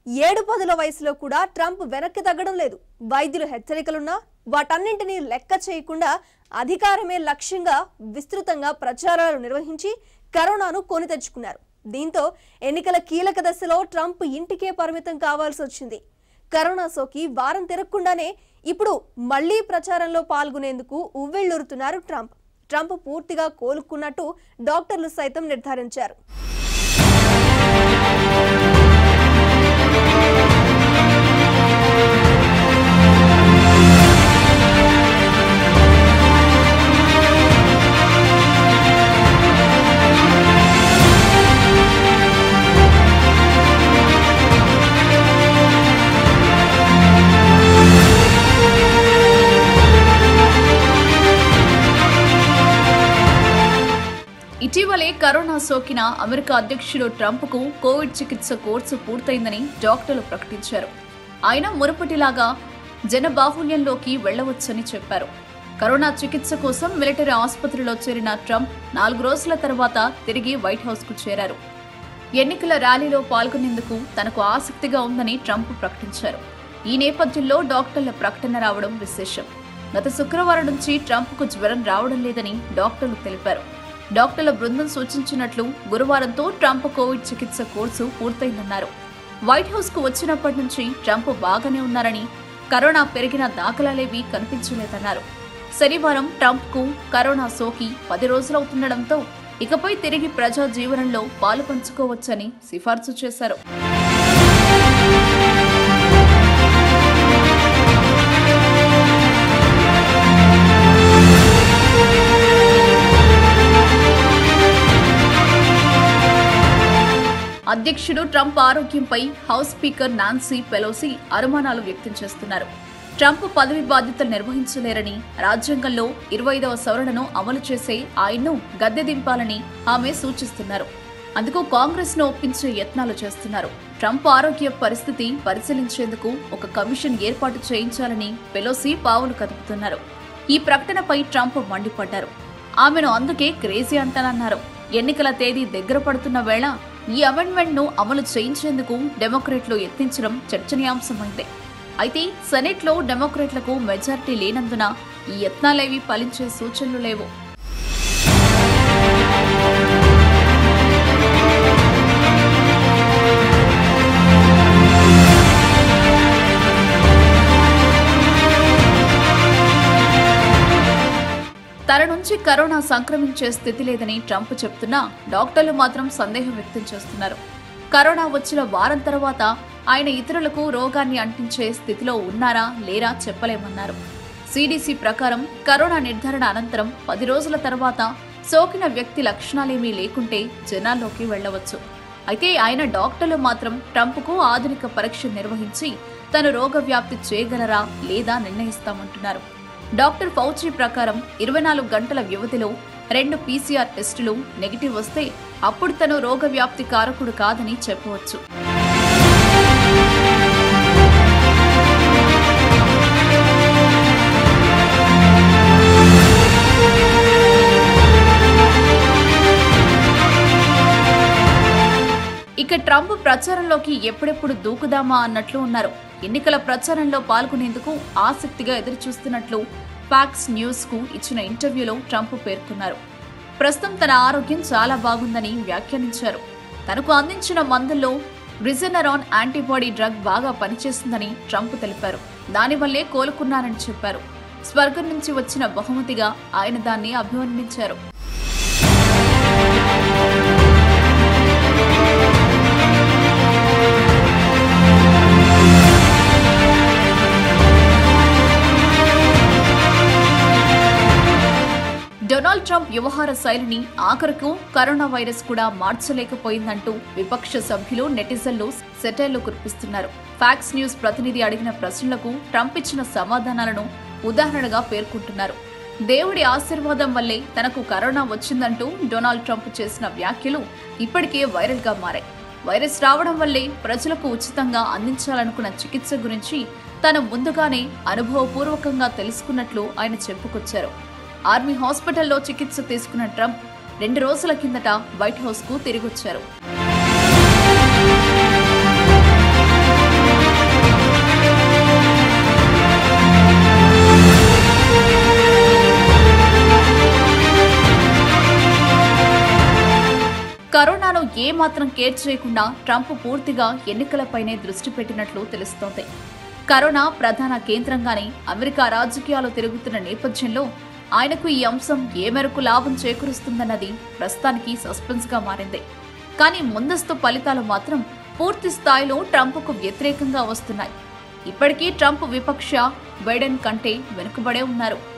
ఏడు పదుల వయసులో కూడా ట్రంప్ వెనక్కి తగ్గడం లేదు వైద్యులు హెచ్చరికలున్నా వాటన్నింటినీ లెక్క చేయకుండా అధికారమే లక్ష్యంగా విస్తృతంగా ప్రచారాలు నిర్వహించి కరోనాను కొని తెచ్చుకున్నారు దీంతో ఎన్నికల కీలక దశలో ట్రంప్ ఇంటికే పరిమితం కావాల్సి వచ్చింది కరోనా సోకి వారం తిరగకుండానే ఇప్పుడు మళ్లీ ప్రచారంలో పాల్గొనేందుకు ఉవ్వెళ్లూరుతున్నారు ట్రంప్ ట్రంప్ పూర్తిగా కోలుకున్నట్టు డాక్టర్లు సైతం నిర్ధారించారు ఇటీవలే కరోనా సోకిన అమెరికా అధ్యక్షుడు ట్రంప్కు కోవిడ్ చికిత్స కోర్సు పూర్తయిందని డాక్టర్లు ప్రకటించారు ఆయన మునుపటిలాగా జనబాహుల్యంలోకి వెళ్లవచ్చని చెప్పారు కరోనా చికిత్స కోసం మిలిటరీ ఆసుపత్రిలో చేరిన ట్రంప్ నాలుగు రోజుల తర్వాత తిరిగి వైట్ హౌస్ కు చేరారు ఎన్నికల ర్యాలీలో పాల్గొనేందుకు తనకు ఆసక్తిగా ఉందని ట్రంప్ ప్రకటించారు ఈ నేపథ్యంలో డాక్టర్ల ప్రకటన రావడం విశేషం గత శుక్రవారం నుంచి ట్రంప్కు జ్వరం రావడం లేదని డాక్టర్లు తెలిపారు డాక్టర్ల బృందం సూచించినట్లు గురువారంతో ట్రంప్ కోవిడ్ చికిత్స కోర్సు పూర్తయిందన్నారు వైట్ హౌస్ కు వచ్చినప్పటి నుంచి ట్రంప్ బాగానే ఉన్నారని కరోనా పెరిగిన దాఖలాలేవీ కనిపించలేదన్నారు శనివారం ట్రంప్ కు కరోనా సోకి పది రోజులవుతుండటంతో ఇకపై తిరిగి ప్రజా జీవనంలో పాలు పంచుకోవచ్చని సిఫార్సు చేశారు అధ్యక్షుడు ట్రంప్ ఆరోగ్యంపై హౌస్ స్పీకర్ నాన్సీ పెలోసి అనుమానాలు వ్యక్తం చేస్తున్నారు ట్రంప్ పదవి బాధ్యతలు నిర్వహించలేరని రాజ్యాంగంలో ఇరవై ఐదవ సవరణను అమలు చేసే ఆయన్ను గద్దె దింపాలని ఆమె సూచిస్తున్నారు అందుకు కాంగ్రెస్ ను ఒప్పించే యత్నాలు చేస్తున్నారు ట్రంప్ ఆరోగ్య పరిస్థితి పరిశీలించేందుకు ఒక కమిషన్ ఏర్పాటు చేయించాలని పెలోసి పావులు కదుపుతున్నారు ఈ ప్రకటనపై ట్రంప్ మండిపడ్డారు ఆమెను అందుకే క్రేజీ అంటానన్నారు ఎన్నికల తేదీ దగ్గర పడుతున్న వేళ ఈ అమెండ్మెంట్ ను అమలు చేయించేందుకు డెమోక్రేట్లు యత్నించడం చర్చనీయాంశమైంది అయితే సెనెట్లో డెమోక్రేట్లకు మెజారిటీ లేనందున ఈ యత్నాలేవి ఫలించే సూచనలు లేవు తన నుంచి కరోనా సంక్రమించే స్థితి లేదని ట్రంప్ చెప్తున్నా డాక్టర్లు మాత్రం సందేహం వ్యక్తం చేస్తున్నారు కరోనా వచ్చిన వారం తర్వాత ఆయన ఇతరులకు రోగాన్ని అంటించే స్థితిలో ఉన్నారా లేరా చెప్పలేమన్నారు సిడిసి ప్రకారం కరోనా నిర్ధారణ అనంతరం పది రోజుల తర్వాత సోకిన వ్యక్తి లక్షణాలేమీ లేకుంటే జనాల్లోకి వెళ్లవచ్చు అయితే ఆయన డాక్టర్లు మాత్రం ట్రంప్కు ఆధునిక పరీక్ష నిర్వహించి తను రోగ వ్యాప్తి చేయగలరా లేదా నిర్ణయిస్తామంటున్నారు డాక్టర్ ఫౌచి ప్రకారం ఇరవై నాలుగు గంటల వ్యవధిలో రెండు పీసీఆర్ టెస్టులు నెగిటివ్ వస్తే అప్పుడు తను రోగ వ్యాప్తి కారకుడు కాదని చెప్పవచ్చు ఇక ట్రంప్ ప్రచారంలోకి ఎప్పుడెప్పుడు దూకుదామా అన్నట్లు ఉన్నారు ఎన్నికల ప్రచారంలో పాల్గొనేందుకు ఆసక్తిగా ఎదురుచూస్తున్నట్లు ఫాక్స్ న్యూస్ కు ఇచ్చిన ఇంటర్వ్యూలో ట్రంప్ పేర్కొన్నారు ప్రస్తుతం తన ఆరోగ్యం చాలా బాగుందని వ్యాఖ్యానించారు తనకు అందించిన మందుల్లో రిజనరాన్ యాంటీబాడీ డ్రగ్ బాగా పనిచేస్తుందని ట్రంప్ తెలిపారు దానివల్లే కోలుకున్నానని చెప్పారు స్వర్గం నుంచి వచ్చిన బహుమతిగా ఆయన దాన్ని అభివర్ణించారు డొనాల్డ్ ట్రంప్ వ్యవహార శైలిని ఆఖరకు కరోనా వైరస్ కూడా మార్చలేకపోయిందంటూ విపక్ష సభ్యులు నెటిజన్లు సెటైర్లు కురిపిస్తున్నారు ఫాక్స్ న్యూస్ ప్రతినిధి అడిగిన ప్రశ్నలకు ట్రంప్ ఇచ్చిన సమాధానాలను ఉదాహరణగా పేర్కొంటున్నారు దేవుడి ఆశీర్వాదం వల్లే తనకు కరోనా వచ్చిందంటూ డొనాల్డ్ ట్రంప్ చేసిన వ్యాఖ్యలు ఇప్పటికే వైరల్ గా మారాయి వైరస్ రావడం వల్లే ప్రజలకు ఉచితంగా అందించాలనుకున్న చికిత్స గురించి తాను ముందుగానే అనుభవపూర్వకంగా తెలుసుకున్నట్లు ఆయన చెప్పుకొచ్చారు ఆర్మీ హాస్పిటల్లో చికిత్స తీసుకున్న ట్రంప్ రెండు రోజుల కిందట వైట్ హౌస్ కు తిరిగొచ్చారు ఏమాత్రం కేర్ చేయకుండా ట్రంప్ పూర్తిగా ఎన్నికలపైనే దృష్టి పెట్టినట్లు తెలుస్తోంది కరోనా ప్రధాన కేంద్రంగానే అమెరికా రాజకీయాలు తిరుగుతున్న నేపథ్యంలో ఆయనకు ఈ అంశం ఏ మేరకు లాభం చేకూరుస్తుందన్నది ప్రస్తుతానికి సస్పెన్స్ గా మారింది కానీ ముందస్తు ఫలితాలు మాత్రం పూర్తి స్థాయిలో ట్రంప్కు వ్యతిరేకంగా వస్తున్నాయి ఇప్పటికీ ట్రంప్ విపక్ష బైడెన్ కంటే వెనుకబడే ఉన్నారు